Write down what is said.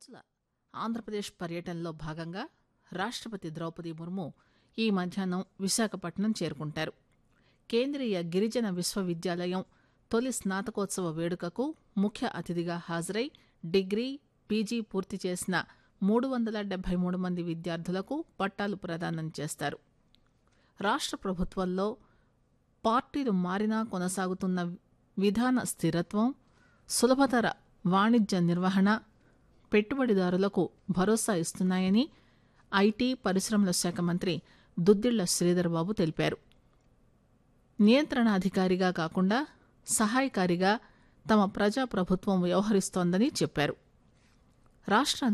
రోజుల ఆంధ్రప్రదేశ్ పర్యటనలో భాగంగా రాష్టపతి ద్రౌపది ముర్ము ఈ మధ్యాహ్నం విశాఖపట్నం చేరుకుంటారు కేంద్రీయ గిరిజన విశ్వవిద్యాలయం తొలి స్నాతకోత్సవ వేడుకకు ముఖ్య అతిథిగా హాజరై డిగ్రీ పీజీ పూర్తి చేసిన మూడు వందల డెబ్బై మూడు మంది విద్యార్థులకు పట్టాలు ప్రదానం చేస్తారు రాష్ట్ర ప్రభుత్వంలో పార్టీలు మారినా కొనసాగుతున్న విధాన స్థిరత్వం సులభతర వాణిజ్య నిర్వహణ పెట్టుబడిదారులకు భరోసా ఇస్తున్నాయని ఐటీ పరిశ్రమల శాఖ మంత్రి దుద్దిళ్ల శ్రీధర్ బాబు తెలిపారు నియంత్రణాధికారిగా కాకుండా సహాయకారిగా తమ ప్రజాప్రభుత్వం వ్యవహరిస్తోందని చెప్పారు రాష్ట్రాలు